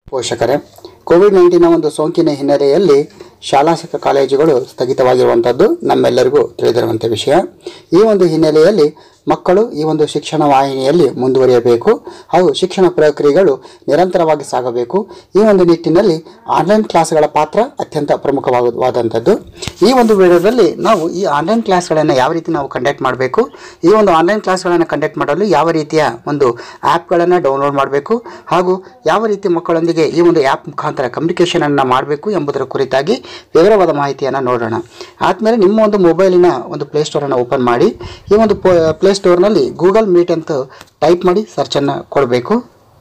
ಪೋಷಕರೇ Covid nineteen ಒಂದು ಸೋಂಕಿನ ಹಿನ್ನೆಲೆಯಲ್ಲಿ ಶಾಲಾ ಶಿಕ್ಷಕ ಕಾಲೇಜುಗಳು ಸ್ಥಗಿತವಾಗಿರುವಂಥದ್ದು ನಮ್ಮೆಲ್ಲರಿಗೂ ತಿಳಿದಿರುವಂಥ ವಿಷಯ ಈ ಒಂದು ಹಿನ್ನೆಲೆಯಲ್ಲಿ ಮಕ್ಕಳು ಈ ಒಂದು ಶಿಕ್ಷಣ ವಾಹಿನಿಯಲ್ಲಿ ಮುಂದುವರಿಯಬೇಕು ಹಾಗೂ ಶಿಕ್ಷಣ ಪ್ರಕ್ರಿಯೆಗಳು ನಿರಂತರವಾಗಿ ಸಾಗಬೇಕು ಈ ಒಂದು ನಿಟ್ಟಿನಲ್ಲಿ ಆನ್ಲೈನ್ ಕ್ಲಾಸ್ಗಳ ಪಾತ್ರ ಅತ್ಯಂತ ಪ್ರಮುಖವಾದಂಥದ್ದು ಈ ಒಂದು ವಿಡಿಯೋದಲ್ಲಿ ನಾವು ಈ ಆನ್ಲೈನ್ ಕ್ಲಾಸ್ಗಳನ್ನು ಯಾವ ರೀತಿ ನಾವು ಕಂಡಕ್ಟ್ ಮಾಡಬೇಕು ಈ ಒಂದು ಆನ್ಲೈನ್ ಕ್ಲಾಸ್ಗಳನ್ನು ಕಂಡಕ್ಟ್ ಮಾಡಲು ಯಾವ ರೀತಿಯ ಒಂದು ಆ್ಯಪ್ಗಳನ್ನು ಡೌನ್ಲೋಡ್ ಮಾಡಬೇಕು ಹಾಗೂ ಯಾವ ರೀತಿ ಮಕ್ಕಳೊಂದಿಗೆ ಈ ಒಂದು ಆ್ಯಪ್ ಮುಖಾಂತರ ಕಮ್ಯುನಿಕೇಷನನ್ನು ಮಾಡಬೇಕು ಎಂಬುದರ ಕುರಿತಾಗಿ ವಿವರವಾದ ಮಾಹಿತಿಯನ್ನು ನೋಡೋಣ ಆದಮೇಲೆ ನಿಮ್ಮ ಒಂದು ಮೊಬೈಲಿನ ಒಂದು ಪ್ಲೇಸ್ಟೋರನ್ನು ಓಪನ್ ಮಾಡಿ ಈ ಒಂದು ಪ್ಲೇಸ್ಟೋರ್ನಲ್ಲಿ ಗೂಗಲ್ ಮೀಟ್ ಅಂತ ಟೈಪ್ ಮಾಡಿ ಸರ್ಚನ್ನು ಕೊಡಬೇಕು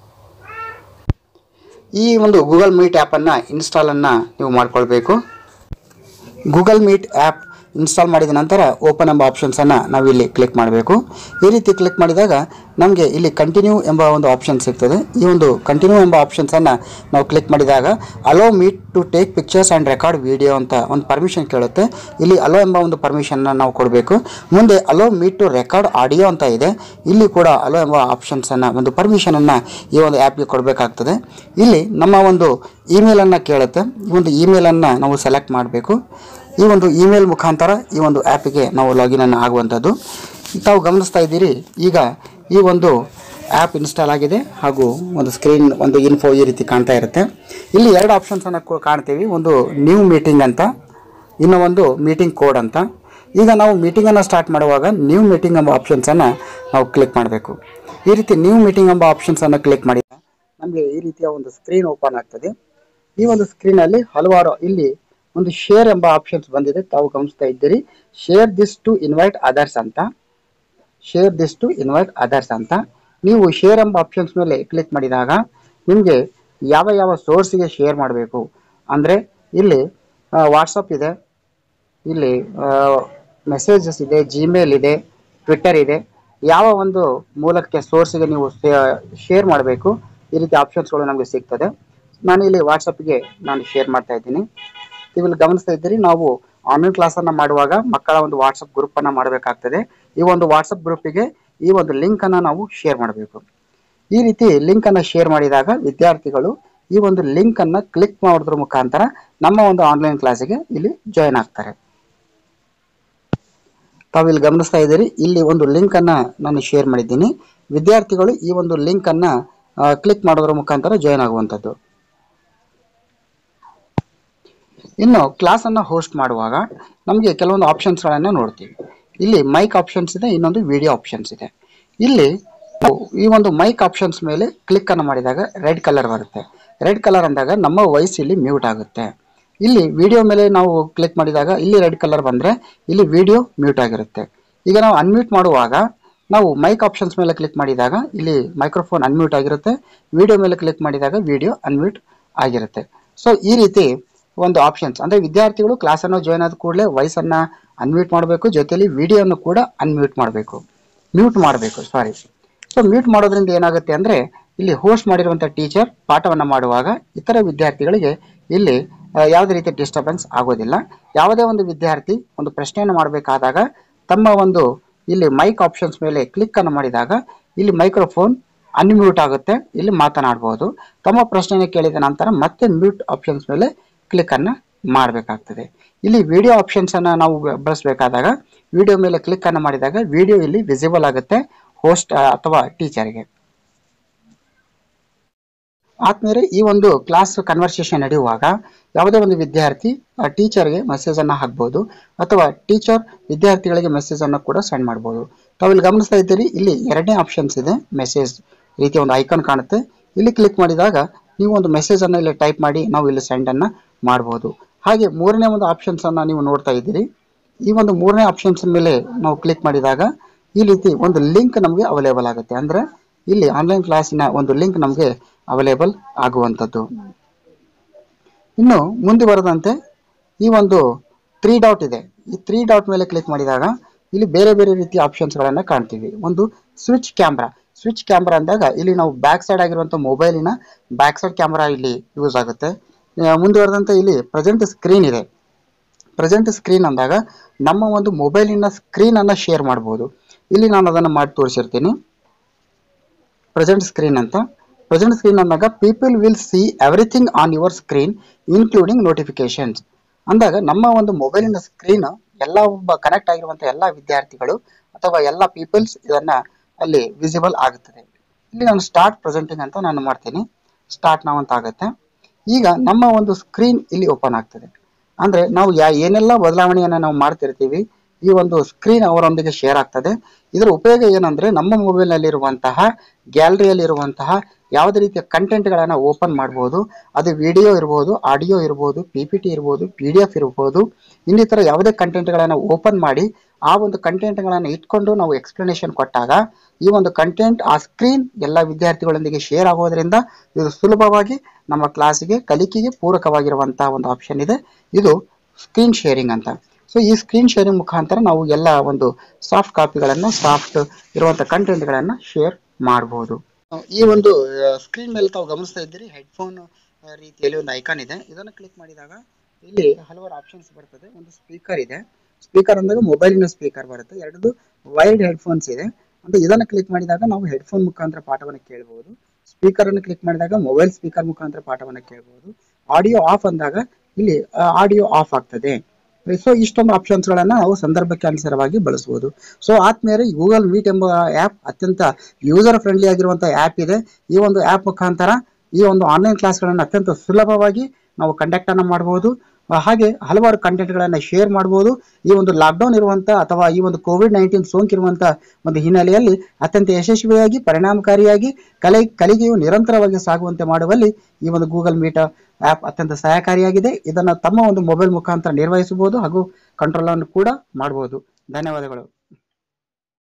ಈ ಒಂದು ಗೂಗಲ್ ಮೀಟ್ ಆ್ಯಪನ್ನು ಇನ್ಸ್ಟಾಲನ್ನು ನೀವು ಮಾಡ್ಕೊಳ್ಬೇಕು ಗೂಗಲ್ ಮೀಟ್ ಆ್ಯಪ್ ಇನ್ಸ್ಟಾಲ್ ಮಾಡಿದ ನಂತರ ಓಪನ್ ಎಂಬ ಆಪ್ಷನ್ಸನ್ನು ನಾವಿಲ್ಲಿ ಕ್ಲಿಕ್ ಮಾಡಬೇಕು ಈ ರೀತಿ ಕ್ಲಿಕ್ ಮಾಡಿದಾಗ ನಮಗೆ ಇಲ್ಲಿ ಕಂಟಿನ್ಯೂ ಎಂಬ ಒಂದು ಆಪ್ಷನ್ ಸಿಗ್ತದೆ ಈ ಒಂದು ಕಂಟಿನ್ಯೂ ಎಂಬ ಆಪ್ಷನ್ಸನ್ನು ನಾವು ಕ್ಲಿಕ್ ಮಾಡಿದಾಗ allow Meet to take pictures and record video ಅಂತ ಒಂದು ಪರ್ಮಿಷನ್ ಕೇಳುತ್ತೆ ಇಲ್ಲಿ ಅಲೋ ಎಂಬ ಒಂದು ಪರ್ಮಿಷನ್ನ ನಾವು ಕೊಡಬೇಕು ಮುಂದೆ allow Meet to record audio ಅಂತ ಇದೆ ಇಲ್ಲಿ ಕೂಡ ಅಲೋ ಎಂಬ ಆಪ್ಷನ್ಸನ್ನು ಒಂದು ಪರ್ಮಿಷನನ್ನು ಈ ಒಂದು ಆ್ಯಪ್ಗೆ ಕೊಡಬೇಕಾಗ್ತದೆ ಇಲ್ಲಿ ನಮ್ಮ ಒಂದು ಇಮೇಲನ್ನು ಕೇಳುತ್ತೆ ಈ ಒಂದು ಇಮೇಲನ್ನು ನಾವು ಸೆಲೆಕ್ಟ್ ಮಾಡಬೇಕು ಈ ಒಂದು ಇಮೇಲ್ ಮುಖಾಂತರ ಈ ಒಂದು ಆ್ಯಪಿಗೆ ನಾವು ಲಾಗಿನ್ ಅನ್ನು ಆಗುವಂಥದ್ದು ತಾವು ಗಮನಿಸ್ತಾ ಇದ್ದೀರಿ ಈಗ ಈ ಒಂದು ಆ್ಯಪ್ ಇನ್ಸ್ಟಾಲ್ ಆಗಿದೆ ಹಾಗೂ ಒಂದು ಸ್ಕ್ರೀನ್ ಒಂದು ಇನ್ಫೋ ಈ ರೀತಿ ಕಾಣ್ತಾ ಇರುತ್ತೆ ಇಲ್ಲಿ ಎರಡು ಆಪ್ಷನ್ಸನ್ನು ಕಾಣ್ತೀವಿ ಒಂದು ನ್ಯೂ ಮೀಟಿಂಗ್ ಅಂತ ಇನ್ನು ಒಂದು ಮೀಟಿಂಗ್ ಕೋಡ್ ಅಂತ ಈಗ ನಾವು ಮೀಟಿಂಗನ್ನು ಸ್ಟಾರ್ಟ್ ಮಾಡುವಾಗ ನ್ಯೂ ಮೀಟಿಂಗ್ ಎಂಬ ಆಪ್ಷನ್ಸನ್ನು ನಾವು ಕ್ಲಿಕ್ ಮಾಡಬೇಕು ಈ ರೀತಿ ನ್ಯೂ ಮೀಟಿಂಗ್ ಎಂಬ ಆಪ್ಷನ್ಸನ್ನು ಕ್ಲಿಕ್ ಮಾಡಿದಾಗ ನಮಗೆ ಈ ರೀತಿಯ ಒಂದು ಸ್ಕ್ರೀನ್ ಓಪನ್ ಆಗ್ತದೆ ಈ ಒಂದು ಸ್ಕ್ರೀನಲ್ಲಿ ಹಲವಾರು ಇಲ್ಲಿ ಒಂದು ಶೇರ್ ಎಂಬ ಆಪ್ಷನ್ಸ್ ಬಂದಿದೆ ತಾವು ಗಮನಿಸ್ತಾ ಇದ್ದೀರಿ share this to invite others ಅಂತ share this to invite others ಅಂತ ನೀವು ಶೇರ್ ಎಂಬ ಆಪ್ಷನ್ಸ್ ಮೇಲೆ ಕ್ಲಿಕ್ ಮಾಡಿದಾಗ ನಿಮಗೆ ಯಾವ ಯಾವ ಸೋರ್ಸಿಗೆ ಶೇರ್ ಮಾಡಬೇಕು ಅಂದರೆ ಇಲ್ಲಿ ವಾಟ್ಸಪ್ ಇದೆ ಇಲ್ಲಿ ಮೆಸೇಜಸ್ ಇದೆ ಜಿಮೇಲ್ ಇದೆ ಟ್ವಿಟ್ಟರ್ ಇದೆ ಯಾವ ಒಂದು ಮೂಲಕ್ಕೆ ಸೋರ್ಸಿಗೆ ನೀವು ಶೇರ್ ಮಾಡಬೇಕು ಈ ರೀತಿ ಆಪ್ಷನ್ಸ್ಗಳು ನಮಗೆ ಸಿಗ್ತದೆ ನಾನು ಇಲ್ಲಿ ವಾಟ್ಸಪ್ಗೆ ನಾನು ಶೇರ್ ಮಾಡ್ತಾ ಇದ್ದೀನಿ ಇಲ್ಲಿ ಗಮನಿಸ್ತಾ ಇದ್ದೀರಿ ನಾವು ಆನ್ಲೈನ್ ಕ್ಲಾಸನ್ನು ಮಾಡುವಾಗ ಮಕ್ಕಳ ಒಂದು ವಾಟ್ಸಪ್ ಗ್ರೂಪನ್ನು ಮಾಡಬೇಕಾಗ್ತದೆ ಈ ಒಂದು ವಾಟ್ಸಪ್ ಗ್ರೂಪಿಗೆ ಈ ಒಂದು ಲಿಂಕನ್ನು ನಾವು ಶೇರ್ ಮಾಡಬೇಕು ಈ ರೀತಿ ಲಿಂಕನ್ನು ಶೇರ್ ಮಾಡಿದಾಗ ವಿದ್ಯಾರ್ಥಿಗಳು ಈ ಒಂದು ಲಿಂಕನ್ನು ಕ್ಲಿಕ್ ಮಾಡೋದ್ರ ಮುಖಾಂತರ ನಮ್ಮ ಒಂದು ಆನ್ಲೈನ್ ಕ್ಲಾಸಿಗೆ ಇಲ್ಲಿ ಜಾಯಿನ್ ಆಗ್ತಾರೆ ತಾವು ಇಲ್ಲಿ ಗಮನಿಸ್ತಾ ಇದ್ದೀರಿ ಇಲ್ಲಿ ಒಂದು ಲಿಂಕನ್ನು ನಾನು ಶೇರ್ ಮಾಡಿದ್ದೀನಿ ವಿದ್ಯಾರ್ಥಿಗಳು ಈ ಒಂದು ಲಿಂಕನ್ನು ಕ್ಲಿಕ್ ಮಾಡೋದ್ರ ಮುಖಾಂತರ ಜಾಯಿನ್ ಆಗುವಂಥದ್ದು ಇನ್ನು ಕ್ಲಾಸನ್ನು ಹೋಸ್ಟ್ ಮಾಡುವಾಗ ನಮಗೆ ಕೆಲವೊಂದು ಆಪ್ಷನ್ಸ್ಗಳನ್ನು ನೋಡ್ತೀವಿ ಇಲ್ಲಿ ಮೈಕ್ ಆಪ್ಷನ್ಸ್ ಇದೆ ಇನ್ನೊಂದು ವಿಡಿಯೋ ಆಪ್ಷನ್ಸ್ ಇದೆ ಇಲ್ಲಿ ಈ ಒಂದು ಮೈಕ್ ಆಪ್ಷನ್ಸ್ ಮೇಲೆ ಕ್ಲಿಕ್ ಅನ್ನು ಮಾಡಿದಾಗ ರೆಡ್ ಕಲರ್ ಬರುತ್ತೆ ರೆಡ್ ಕಲರ್ ಅಂದಾಗ ನಮ್ಮ ವಾಯ್ಸ್ ಇಲ್ಲಿ ಮ್ಯೂಟ್ ಆಗುತ್ತೆ ಇಲ್ಲಿ ವಿಡಿಯೋ ಮೇಲೆ ನಾವು ಕ್ಲಿಕ್ ಮಾಡಿದಾಗ ಇಲ್ಲಿ ರೆಡ್ ಕಲರ್ ಬಂದರೆ ಇಲ್ಲಿ ವಿಡಿಯೋ ಮ್ಯೂಟ್ ಆಗಿರುತ್ತೆ ಈಗ ನಾವು ಅನ್ಮ್ಯೂಟ್ ಮಾಡುವಾಗ ನಾವು ಮೈಕ್ ಆಪ್ಷನ್ಸ್ ಮೇಲೆ ಕ್ಲಿಕ್ ಮಾಡಿದಾಗ ಇಲ್ಲಿ ಮೈಕ್ರೋಫೋನ್ ಅನ್ಮ್ಯೂಟ್ ಆಗಿರುತ್ತೆ ವಿಡಿಯೋ ಮೇಲೆ ಕ್ಲಿಕ್ ಮಾಡಿದಾಗ ವಿಡಿಯೋ ಅನ್ಮ್ಯೂಟ್ ಆಗಿರುತ್ತೆ ಸೊ ಈ ರೀತಿ ಒಂದು ಆಪ್ಷನ್ಸ್ ಅಂದರೆ ವಿದ್ಯಾರ್ಥಿಗಳು ಕ್ಲಾಸನ್ನು ಜಾಯ್ನ್ ಆದ ಕೂಡಲೇ ವಾಯ್ಸನ್ನು ಅನ್ಮ್ಯೂಟ್ ಮಾಡಬೇಕು ಜೊತೆಲಿ ವಿಡಿಯೋನು ಕೂಡ ಅನ್ಮ್ಯೂಟ್ ಮಾಡಬೇಕು ಮ್ಯೂಟ್ ಮಾಡಬೇಕು ಸಾರಿ ಸೊ ಮ್ಯೂಟ್ ಮಾಡೋದ್ರಿಂದ ಏನಾಗುತ್ತೆ ಅಂದರೆ ಇಲ್ಲಿ ಹೋಸ್ಟ್ ಮಾಡಿರುವಂಥ ಟೀಚರ್ ಪಾಠವನ್ನು ಮಾಡುವಾಗ ಇತರ ವಿದ್ಯಾರ್ಥಿಗಳಿಗೆ ಇಲ್ಲಿ ಯಾವುದೇ ರೀತಿಯ ಡಿಸ್ಟರ್ಬೆನ್ಸ್ ಆಗೋದಿಲ್ಲ ಯಾವುದೇ ಒಂದು ವಿದ್ಯಾರ್ಥಿ ಒಂದು ಪ್ರಶ್ನೆಯನ್ನು ಮಾಡಬೇಕಾದಾಗ ತಮ್ಮ ಒಂದು ಇಲ್ಲಿ ಮೈಕ್ ಆಪ್ಷನ್ಸ್ ಮೇಲೆ ಕ್ಲಿಕ್ ಅನ್ನು ಮಾಡಿದಾಗ ಇಲ್ಲಿ ಮೈಕ್ರೋಫೋನ್ ಅನ್ಮ್ಯೂಟ್ ಆಗುತ್ತೆ ಇಲ್ಲಿ ಮಾತನಾಡಬಹುದು ತಮ್ಮ ಪ್ರಶ್ನೆಯನ್ನು ಕೇಳಿದ ನಂತರ ಮತ್ತೆ ಮ್ಯೂಟ್ ಆಪ್ಷನ್ಸ್ ಮೇಲೆ ಕ್ಲಿಕ್ ಅನ್ನು ಮಾಡಬೇಕಾಗ್ತದೆ ಇಲ್ಲಿ ವಿಡಿಯೋ ಆಪ್ಷನ್ಸ್ ಅನ್ನ ನಾವು ಬಳಸಬೇಕಾದಾಗ ವಿಡಿಯೋ ಮೇಲೆ ಕ್ಲಿಕ್ ಅನ್ನು ಮಾಡಿದಾಗ ವಿಡಿಯೋ ಇಲ್ಲಿ ವಿಸಿಬಲ್ ಆಗುತ್ತೆ ಹೋಸ್ಟ್ ಅಥವಾ ಟೀಚರ್ಗೆ ಆದ್ಮೇಲೆ ಈ ಒಂದು ಕ್ಲಾಸ್ ಕನ್ವರ್ಸೇಷನ್ ನಡೆಯುವಾಗ ಯಾವುದೇ ಒಂದು ವಿದ್ಯಾರ್ಥಿ ಟೀಚರ್ಗೆ ಮೆಸೇಜ್ ಅನ್ನ ಹಾಕ್ಬೋದು ಅಥವಾ ಟೀಚರ್ ವಿದ್ಯಾರ್ಥಿಗಳಿಗೆ ಮೆಸೇಜ್ ಅನ್ನು ಕೂಡ ಸೆಂಡ್ ಮಾಡ್ಬೋದು ತಾವು ಇಲ್ಲಿ ಗಮನಿಸ್ತಾ ಇದ್ದೀರಿ ಇಲ್ಲಿ ಎರಡನೇ ಆಪ್ಷನ್ಸ್ ಇದೆ ಮೆಸೇಜ್ ರೀತಿಯ ಒಂದು ಐಕಾನ್ ಕಾಣುತ್ತೆ ಇಲ್ಲಿ ಕ್ಲಿಕ್ ಮಾಡಿದಾಗ ನೀವು ಒಂದು ಮೆಸೇಜ್ ಅನ್ನ ಇಲ್ಲಿ ಟೈಪ್ ಮಾಡಿ ನಾವು ಇಲ್ಲಿ ಸೆಂಡ್ ಅನ್ನ ಮಾಡಬಹುದು ಹಾಗೆ ಮೂರನೇ ಒಂದು ಆಪ್ಷನ್ಸ್ ಅನ್ನ ನೀವು ನೋಡ್ತಾ ಇದ್ದೀರಿ ಈ ಒಂದು ಮೂರನೇ ಆಪ್ಷನ್ಸ್ ಮೇಲೆ ನಾವು ಕ್ಲಿಕ್ ಮಾಡಿದಾಗ ಈ ರೀತಿ ಒಂದು ಲಿಂಕ್ ನಮಗೆ ಅವೈಲೇಬಲ್ ಆಗುತ್ತೆ ಅಂದ್ರೆ ಇಲ್ಲಿ ಆನ್ಲೈನ್ ಕ್ಲಾಸಿನ ಒಂದು ಲಿಂಕ್ ನಮಗೆ ಅವೈಲೇಬಲ್ ಆಗುವಂಥದ್ದು ಇನ್ನು ಮುಂದೆ ಬರದಂತೆ ಈ ಒಂದು ತ್ರೀ ಡಾಟ್ ಇದೆ ಈ ತ್ರೀ ಡಾಟ್ ಮೇಲೆ ಕ್ಲಿಕ್ ಮಾಡಿದಾಗ ಇಲ್ಲಿ ಬೇರೆ ಬೇರೆ ರೀತಿಯ ಆಪ್ಷನ್ಸ್ಗಳನ್ನು ಕಾಣ್ತೀವಿ ಒಂದು ಸ್ವಿಚ್ ಕ್ಯಾಮ್ರಾ ಸ್ವಿಚ್ ಕ್ಯಾಮ್ರಾ ಅಂದಾಗ ಇಲ್ಲಿ ನಾವು ಬ್ಯಾಕ್ ಸೈಡ್ ಆಗಿರುವಂಥ ಮೊಬೈಲಿನ ಬ್ಯಾಕ್ ಸೈಡ್ ಕ್ಯಾಮ್ರಾ ಇಲ್ಲಿ ಯೂಸ್ ಆಗುತ್ತೆ ಮುಂದುವರೆದಂತೆ ಇಲ್ಲಿ ಪ್ರೆಸೆಂಟ್ ಸ್ಕ್ರೀನ್ ಇದೆ ಪ್ರೆಸೆಂಟ್ ಸ್ಕ್ರೀನ್ ಅಂದಾಗ ನಮ್ಮ ಒಂದು ಮೊಬೈಲಿನ ಸ್ಕ್ರೀನನ್ನು ಶೇರ್ ಮಾಡ್ಬೋದು ಇಲ್ಲಿ ನಾನು ಅದನ್ನು ಮಾಡಿ ತೋರಿಸಿರ್ತೀನಿ ಪ್ರೆಸೆಂಟ್ ಸ್ಕ್ರೀನ್ ಅಂತ ಪ್ರೆಸೆಂಟ್ ಸ್ಕ್ರೀನ್ ಅಂದಾಗ people will see everything on your screen including notifications ಅಂದಾಗ ನಮ್ಮ ಒಂದು ಮೊಬೈಲಿನ ಸ್ಕ್ರೀನ್ ಎಲ್ಲ ಒಬ್ಬ ಕನೆಕ್ಟ್ ಆಗಿರುವಂಥ ಎಲ್ಲ ವಿದ್ಯಾರ್ಥಿಗಳು ಅಥವಾ ಎಲ್ಲ ಪೀಪಲ್ಸ್ ಇದನ್ನ ಅಲ್ಲಿ ವಿಸಿಬಲ್ ಆಗುತ್ತದೆ ಇಲ್ಲಿ ನಾನು ಸ್ಟಾರ್ಟ್ ಪ್ರೆಸೆಂಟಿಂಗ್ ಅಂತ ನಾನು ಮಾಡ್ತೀನಿ ಸ್ಟಾರ್ಟ್ ನಾವು ಅಂತ ಆಗುತ್ತೆ ಈಗ ನಮ್ಮ ಒಂದು ಸ್ಕ್ರೀನ್ ಇಲ್ಲಿ ಓಪನ್ ಆಗ್ತದೆ ಅಂದ್ರೆ ನಾವು ಯಾ ಏನೆಲ್ಲ ಬದಲಾವಣೆಯನ್ನ ನಾವು ಮಾಡ್ತಿರ್ತೀವಿ ಈ ಒಂದು ಸ್ಕ್ರೀನ್ ಅವರೊಂದಿಗೆ ಶೇರ್ ಆಗ್ತದೆ ಇದರ ಉಪಯೋಗ ಏನಂದ್ರೆ ನಮ್ಮ ಮೊಬೈಲ್ನಲ್ಲಿರುವಂತಹ ಗ್ಯಾಲರಿಯಲ್ಲಿರುವಂತಹ ಯಾವುದೇ ರೀತಿಯ ಕಂಟೆಂಟ್ಗಳನ್ನು ಓಪನ್ ಮಾಡ್ಬೋದು ಅದು ವಿಡಿಯೋ ಇರ್ಬೋದು ಆಡಿಯೋ ಇರ್ಬೋದು ಪಿ ಪಿ ಟಿ ಇರ್ಬೋದು ಪಿ ಡಿ ಎಫ್ ಇರ್ಬೋದು ಇನ್ನಿತರ ಯಾವುದೇ ಕಂಟೆಂಟ್ಗಳನ್ನು ಓಪನ್ ಮಾಡಿ ಆ ಒಂದು ಕಂಟೆಂಟ್ಗಳನ್ನು ಇಟ್ಕೊಂಡು ನಾವು ಎಕ್ಸ್ಪ್ಲನೇಷನ್ ಕೊಟ್ಟಾಗ ಈ ಒಂದು ಕಂಟೆಂಟ್ ಆ ಸ್ಕ್ರೀನ್ ಎಲ್ಲ ವಿದ್ಯಾರ್ಥಿಗಳೊಂದಿಗೆ ಶೇರ್ ಆಗೋದ್ರಿಂದ ಇದು ಸುಲಭವಾಗಿ ನಮ್ಮ ಕ್ಲಾಸಿಗೆ ಕಲಿಕೆಗೆ ಪೂರಕವಾಗಿರುವಂತಹ ಒಂದು ಆಪ್ಷನ್ ಇದೆ ಇದು ಸ್ಕ್ರೀನ್ ಶೇರಿಂಗ್ ಅಂತ ಸೊ ಈ ಸ್ಕ್ರೀನ್ ಶೇರಿಂಗ್ ಮುಖಾಂತರ ನಾವು ಎಲ್ಲ ಒಂದು ಸಾಫ್ಟ್ ಕಾಪಿಗಳನ್ನು ಸಾಫ್ಟ್ ಇರುವಂಥ ಕಂಟೆಂಟ್ಗಳನ್ನು ಶೇರ್ ಮಾಡಬಹುದು ಈ ಒಂದು ಸ್ಕ್ರೀನ್ ಮೇಲೆ ತಾವು ಗಮನಿಸ್ತಾ ಇದ್ದೀರಿ ಹೆಡ್ಫೋನ್ ರೀತಿಯಲ್ಲಿ ಒಂದು ಐಕಾನ್ ಇದೆ ಇದನ್ನು ಕ್ಲಿಕ್ ಮಾಡಿದಾಗ ಇಲ್ಲಿ ಹಲವಾರು ಆಪ್ಷನ್ಸ್ ಬರ್ತದೆ ಒಂದು ಸ್ಪೀಕರ್ ಇದೆ ಸ್ಪೀಕರ್ ಅಂದಾಗ ಮೊಬೈಲಿನ ಸ್ಪೀಕರ್ ಬರುತ್ತೆ ಎರಡು ವೈರ್ಡ್ ಹೆಡ್ಫೋನ್ಸ್ ಇದೆ ಅಂದ್ರೆ ಇದನ್ನು ಕ್ಲಿಕ್ ಮಾಡಿದಾಗ ನಾವು ಹೆಡ್ಫೋನ್ ಮುಖಾಂತರ ಪಾಠವನ್ನು ಕೇಳಬಹುದು ಸ್ಪೀಕರ್ ಅನ್ನು ಕ್ಲಿಕ್ ಮಾಡಿದಾಗ ಮೊಬೈಲ್ ಸ್ಪೀಕರ್ ಮುಖಾಂತರ ಪಾಠವನ್ನು ಕೇಳಬಹುದು ಆಡಿಯೋ ಆಫ್ ಅಂದಾಗ ಇಲ್ಲಿ ಆಡಿಯೋ ಆಫ್ ಆಗ್ತದೆ ಸೊ ಇಷ್ಟೊಂದು ಆಪ್ಷನ್ಸ್ಗಳನ್ನು ನಾವು ಸಂದರ್ಭಕ್ಕೆ ಅನುಸಾರವಾಗಿ ಬಳಸಬಹುದು ಸೊ ಆದ್ಮೇಲೆ ಗೂಗಲ್ ಮೀಟ್ ಎಂಬ ಆ್ಯಪ್ ಅತ್ಯಂತ ಯೂಸರ್ ಫ್ರೆಂಡ್ಲಿ ಆಗಿರುವಂಥ ಆ್ಯಪ್ ಇದೆ ಈ ಒಂದು ಆ್ಯಪ್ ಮುಖಾಂತರ ಈ ಒಂದು ಆನ್ಲೈನ್ ಕ್ಲಾಸ್ಗಳನ್ನು ಅತ್ಯಂತ ಸುಲಭವಾಗಿ ನಾವು ಕಂಡಕ್ಟ್ ಅನ್ನು ಮಾಡಬಹುದು ಆ, ಹಾಗೆ ಹಲವಾರು ಕಂಟೆಂಟ್ಗಳನ್ನು ಶೇರ್ ಮಾಡಬಹುದು ಈ ಒಂದು ಲಾಕ್ಡೌನ್ ಇರುವಂತ ಅಥವಾ ಈ ಒಂದು ಕೋವಿಡ್ ನೈನ್ಟೀನ್ ಸೋಂಕಿರುವಂತ ಒಂದು ಹಿನ್ನೆಲೆಯಲ್ಲಿ ಅತ್ಯಂತ ಯಶಸ್ವಿಯಾಗಿ ಪರಿಣಾಮಕಾರಿಯಾಗಿ ಕಲೆ ಕಲಿಗೆಯು ನಿರಂತರವಾಗಿ ಸಾಗುವಂತೆ ಮಾಡುವಲ್ಲಿ ಈ ಒಂದು ಗೂಗಲ್ ಮೀಟ್ ಆ್ಯಪ್ ಅತ್ಯಂತ ಸಹಾಯಕಾರಿಯಾಗಿದೆ ಇದನ್ನು ತಮ್ಮ ಒಂದು ಮೊಬೈಲ್ ಮುಖಾಂತರ ನಿರ್ವಹಿಸಬಹುದು ಹಾಗೂ ಕಂಟ್ರೋಲ್ ಅನ್ನು ಕೂಡ ಮಾಡಬಹುದು ಧನ್ಯವಾದಗಳು